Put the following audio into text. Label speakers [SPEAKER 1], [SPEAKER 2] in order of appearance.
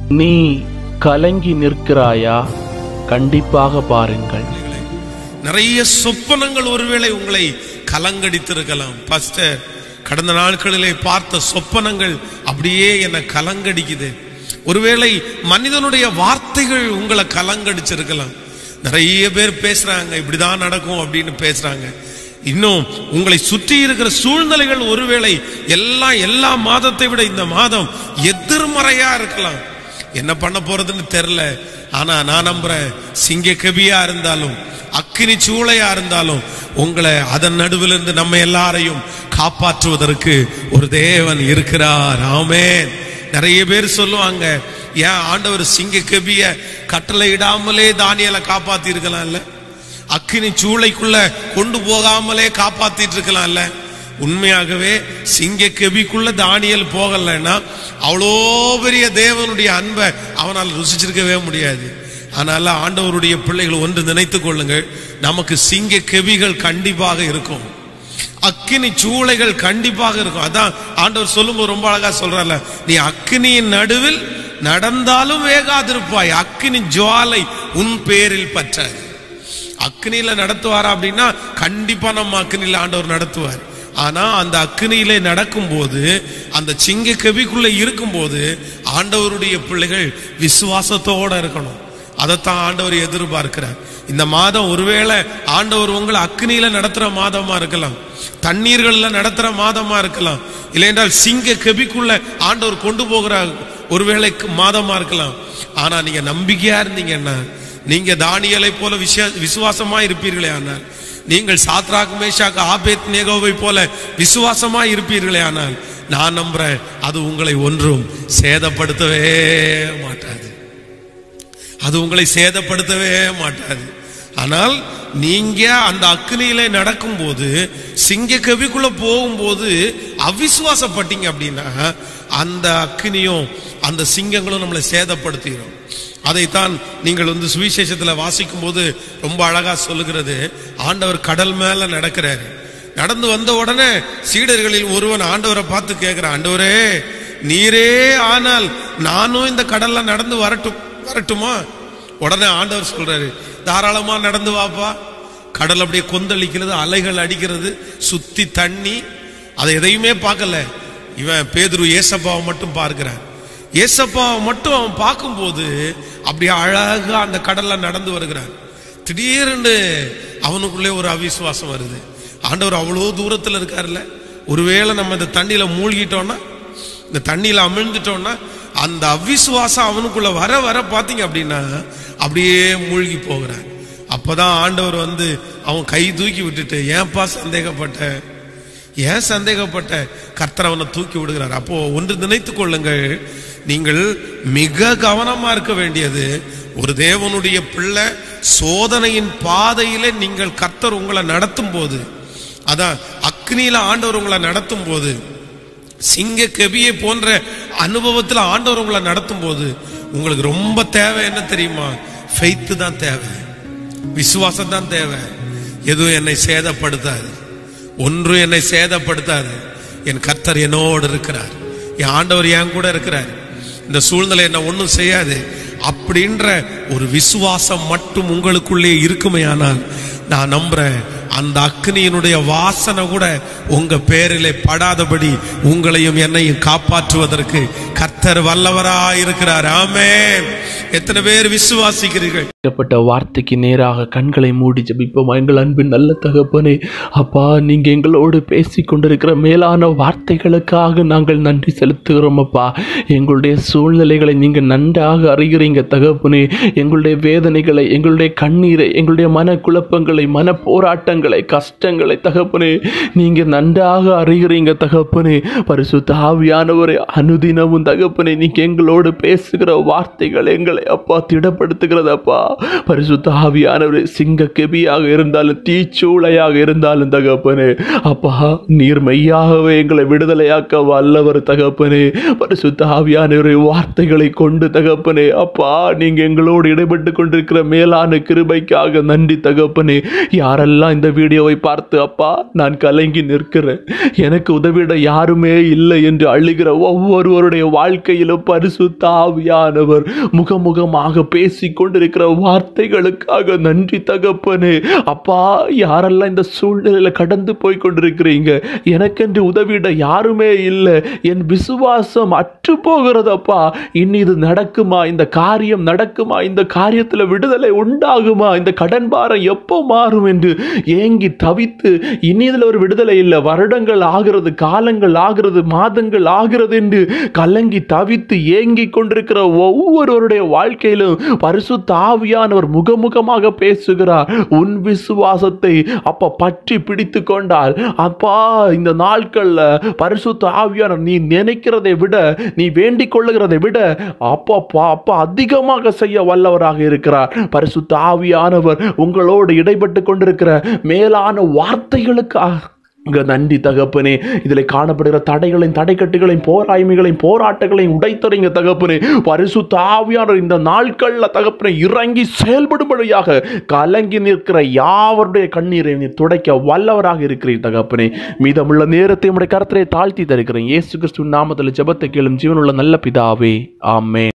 [SPEAKER 1] நீ கலங்கி நிற்கிறாயா கண்டிப்பாக பாருங்கள்
[SPEAKER 2] நிறைய சொப்பனங்கள் ஒருவேளை உங்களை கலங்கடித்திருக்கலாம் பாஸ்டர் கடந்த நாட்களிலே பார்த்த சொப்பனங்கள் அப்படியே என்னை கலங்கடிக்குது ஒருவேளை மனிதனுடைய வார்த்தைகள் உங்களை கலங்கடிச்சிருக்கலாம் நிறைய பேர் பேசுறாங்க இப்படிதான் நடக்கும் அப்படின்னு பேசுறாங்க இன்னும் உங்களை சுற்றி இருக்கிற சூழ்நிலைகள் ஒருவேளை எல்லாம் எல்லா மாதத்தை விட இந்த மாதம் எதிர்மறையா இருக்கலாம் என்ன பண்ண போறதுன்னு தெரியல ஆனா நான் நம்புறேன் சிங்க கபியா இருந்தாலும் அக்கினி சூளையா இருந்தாலும் உங்களை அதன் நடுவில் இருந்து நம்ம எல்லாரையும் காப்பாற்றுவதற்கு ஒரு தேவன் இருக்கிறார் ஆமென் நிறைய பேர் சொல்லுவாங்க ஏன் ஆண்டவர் சிங்க கபிய கட்டளை இடாமலே தானியலை காப்பாத்தி இருக்கலாம்ல அக்கினி சூளைக்குள்ள கொண்டு போகாமலே காப்பாத்திட்டு இருக்கலாம்ல உண்மையாகவே சிங்க கெபிக்குள்ள தானியல் போகலைன்னா அவ்வளோ பெரிய தேவனுடைய அன்பை அவனால் ருசிச்சிருக்கவே முடியாது அதனால ஆண்டவருடைய பிள்ளைகள் ஒன்று நினைத்துக் கொள்ளுங்கள் நமக்கு சிங்க கெபிகள் கண்டிப்பாக இருக்கும் அக்கினி சூளைகள் கண்டிப்பாக இருக்கும் அதான் ஆண்டவர் சொல்லும்போது ரொம்ப அழகா சொல்றாருல நீ அக்கினியின் நடுவில் நடந்தாலும் வேகாதிருப்பாய் அக்கினி ஜுவாலை உன் பேரில் பற்றாது அக்னியில நடத்துவாரா அப்படின்னா கண்டிப்பா நம்ம அக்னியில ஆண்டவர் நடத்துவார் ஆனா அந்த அக்னியிலே நடக்கும்போது அந்த சிங்க கவிக்குள்ள இருக்கும்போது ஆண்டவருடைய பிள்ளைகள் விசுவாசத்தோட இருக்கணும் அதைத்தான் ஆண்டவர் எதிர்பார்க்கிறார் இந்த மாதம் ஒருவேளை ஆண்டவர் உங்களை அக்னியில நடத்துற மாதமா இருக்கலாம் தண்ணீர்கள்ல நடத்துற மாதமா இருக்கலாம் இல்லையென்றால் சிங்க கெபிக்குள்ள ஆண்டவர் கொண்டு போகிற ஒருவேளை மாதமா இருக்கலாம் ஆனா நீங்க நம்பிக்கையா இருந்தீங்கன்னா நீங்க தானியலை போல விஷய விசுவாசமா இருப்பீர்களே ஆனால் நீங்கள் சாத்ராக் மேஷாக் ஆபேத் நேகோவை போல விசுவாசமா இருப்பீர்களே ஆனால் நான் நம்புறேன் அது உங்களை ஒன்றும் சேதப்படுத்தவே மாட்டாது அது உங்களை சேதப்படுத்தவே மாட்டாது ஆனால் நீங்க அந்த அக்னியில நடக்கும்போது சிங்க கவிக்குள்ள போகும்போது அவிசுவாசப்பட்டீங்க அப்படின்னா அந்த அக்னியும் அந்த சிங்கங்களும் நம்மளை சேதப்படுத்திடும் அதைத்தான் நீங்கள் வந்து சுவிசேஷத்துல வாசிக்கும் போது ரொம்ப அழகா சொல்லுகிறது ஆண்டவர் கடல் மேல நடக்கிறாரு நடந்து வந்த உடனே சீடர்களில் ஒருவன் ஆண்டவரை பார்த்து கேட்கிறான் ஆண்டவரே நீரே ஆனால் நானும் இந்த கடல்ல நடந்து வரட்டும் வரட்டுமா உடனே ஆண்டவர் சொல்றாரு தாராளமா நடந்து வாப்பா கடல் அப்படியே கொந்தளிக்கிறது அலைகள் அடிக்கிறது சுத்தி தண்ணி அதை எதையுமே பார்க்கல இவன் பேதுரு ஏசப்பாவை மட்டும் பார்க்கிறான் ஏசப்பாவை மட்டும் அவன் பார்க்கும்போது அப்படியே அழகா அந்த கடல்ல நடந்து வருகிறான் திடீர்னு அவனுக்குள்ளே ஒரு அவிசுவாசம் வருது ஆண்டவர் அவ்வளோ தூரத்தில் இருக்காருல்ல ஒருவேளை நம்ம இந்த தண்ணியில மூழ்கிட்டோம்னா இந்த தண்ணியில அமிழ்ந்துட்டோம்னா அந்த அவிசுவாசம் அவனுக்குள்ள வர வர பார்த்தீங்க அப்படின்னா அப்படியே மூழ்கி போகிறான் அப்பதான் ஆண்டவர் வந்து அவன் கை தூக்கி விட்டுட்டு ஏன்பா சந்தேகப்பட்ட ஏன் சந்தேகப்பட்ட கர்த்தர் அவனை தூக்கி விடுகிறார் அப்போ ஒன்று நினைத்துக் கொள்ளுங்கள் நீங்கள் மிக கவனமா இருக்க வேண்டியது ஒரு தேவனுடைய பிள்ளை சோதனையின் பாதையில நீங்கள் கர்த்தர் உங்களை நடத்தும் போது அதான் அக்னியில ஆண்டவர் உங்களை நடத்தும் போது சிங்க கெபியை போன்ற அனுபவத்தில் ஆண்டவர் உங்களை நடத்தும் போது உங்களுக்கு ரொம்ப தேவை என்ன தெரியுமா ஃபெய்த்து தான் தேவை விசுவாசம் தான் தேவை எதுவும் என்னை சேதப்படுத்தாது ஒன்று என்னை சேதப்படுத்தாது என் கர்த்தர் என்னோடு இருக்கிறார் என் ஆண்டவர் என் கூட இருக்கிறார் இந்த சூழ்நிலை என்ன ஒன்றும் செய்யாது அப்படின்ற ஒரு விசுவாசம் மட்டும் உங்களுக்குள்ளே இருக்குமே ஆனால் நான் நம்புறேன் அந்த அக்னியினுடைய வாசனை கூட உங்க பேரிலே படாதபடி உங்களையும் என்னையும் காப்பாற்றுவதற்கு கர்த்தர் வல்லவராய் இருக்கிறார் ஆமென் எத்தனை பேர் விசுவாசிக்கிறீர்கள்
[SPEAKER 1] கேட்கப்பட்ட வார்த்தைக்கு நேராக கண்களை மூடி ஜெபிப்போம் எங்கள் அன்பின் நல்ல தகப்பனே அப்பா நீங்க எங்களோடு பேசி கொண்டிருக்கிற மேலான வார்த்தைகளுக்காக நாங்கள் நன்றி செலுத்துகிறோம் அப்பா எங்களுடைய சூழ்நிலைகளை நீங்க நன்றாக அறிகிறீங்க தகப்பனே எங்களுடைய வேதனைகளை எங்களுடைய கண்ணீரை எங்களுடைய மனக்குழப்பங்களை மன போராட்டங்களை கஷ்டங்களை தகப்பனே நீங்க நன்றாக அறிகிறீங்க தகப்பனே பரிசுத்த ஆவியானவரை அனுதினமும் தகப்பனே நீங்க எங்களோடு பேசுகிற வார்த்தைகள் எங்களை அப்பா திடப்படுத்துகிறது அப்பா பரிசுத்த ஆவியானவரே சிங்க கெபியாக இருந்தாலும் தீச்சூளையாக இருந்தாலும் தகப்பனே அப்பா நீர் மெய்யாகவே எங்களை விடுதலையாக்க வல்லவர் தகப்பனே பரிசுத்த ஆவியானவரே வார்த்தைகளை கொண்டு தகப்பனே அப்பா நீங்க எங்களோடு இடைப்பட்டு கொண்டிருக்கிற மேலான கிருபைக்காக நன்றி தகப்பனே யாரெல்லாம் இந்த வீடியோவை பார்த்து அப்பா நான் கலங்கி நிற்கிறேன் எனக்கு உதவிட யாருமே இல்லை என்று அழுகிற ஒவ்வொருவருடைய வாழ்க்கையிலும் பரிசுத்த ஆவியானவர் முகமுகமாக பேசிக் கொண்டிருக்கிற வார்த்தைகளுக்காக நன்றி தகப்பனே அப்பா யாரெல்லாம் இந்த சூழ்நிலையில கடந்து போய் கொண்டிருக்கிறீங்க எனக்கென்று உதவிட யாருமே இல்லை என் விசுவாசம் அற்று போகிறதப்பா இனி இது நடக்குமா இந்த காரியம் நடக்குமா இந்த காரியத்தில் விடுதலை உண்டாகுமா இந்த கடன் பாரம் எப்போ மாறும் என்று ஏங்கி தவித்து இனி இதில் ஒரு விடுதலை இல்லை வருடங்கள் ஆகிறது காலங்கள் ஆகிறது மாதங்கள் ஆகிறது என்று கலங்கி தவித்து ஏங்கி கொண்டிருக்கிற ஒவ்வொருவருடைய வாழ்க்கையிலும் பரிசுத்த ஆவியானவர் முகமுகமாக பேசுகிறார் உன் விசுவாசத்தை அப்ப பற்றி பிடித்து கொண்டால் அப்பா இந்த நாட்கள்ல பரிசுத்த ஆவியானவர் நீ நினைக்கிறதை விட நீ வேண்டிக் கொள்ளுகிறதை விட அப்பா அப்பா அப்பா அதிகமாக செய்ய வல்லவராக இருக்கிறார் பரிசுத்த ஆவியானவர் உங்களோடு இடைப்பட்டு கொண்டிருக்கிற மேலான வார்த்தைகளுக்காக உங்க நன்றி தகப்பனே இதில் காணப்படுகிற தடைகளையும் தடைக்கட்டுகளையும் போராய்மைகளையும் போராட்டங்களையும் உடைத்தறிங்க தகப்பனே பரிசுத்த ஆவியானவர் இந்த நாட்கள்ல தகப்பனை இறங்கி செயல்படும்படியாக கலங்கி நிற்கிற யாவருடைய கண்ணீரை நீ துடைக்க வல்லவராக இருக்கிறீர் தகப்பனே மீதமுள்ள நேரத்தை உடைய கருத்தரை தாழ்த்தி தருகிறேன் இயேசு கிறிஸ்துவின் நாமத்தில் ஜெபத்தை கேளும் ஜீவனுள்ள நல்ல பிதாவே ஆமென்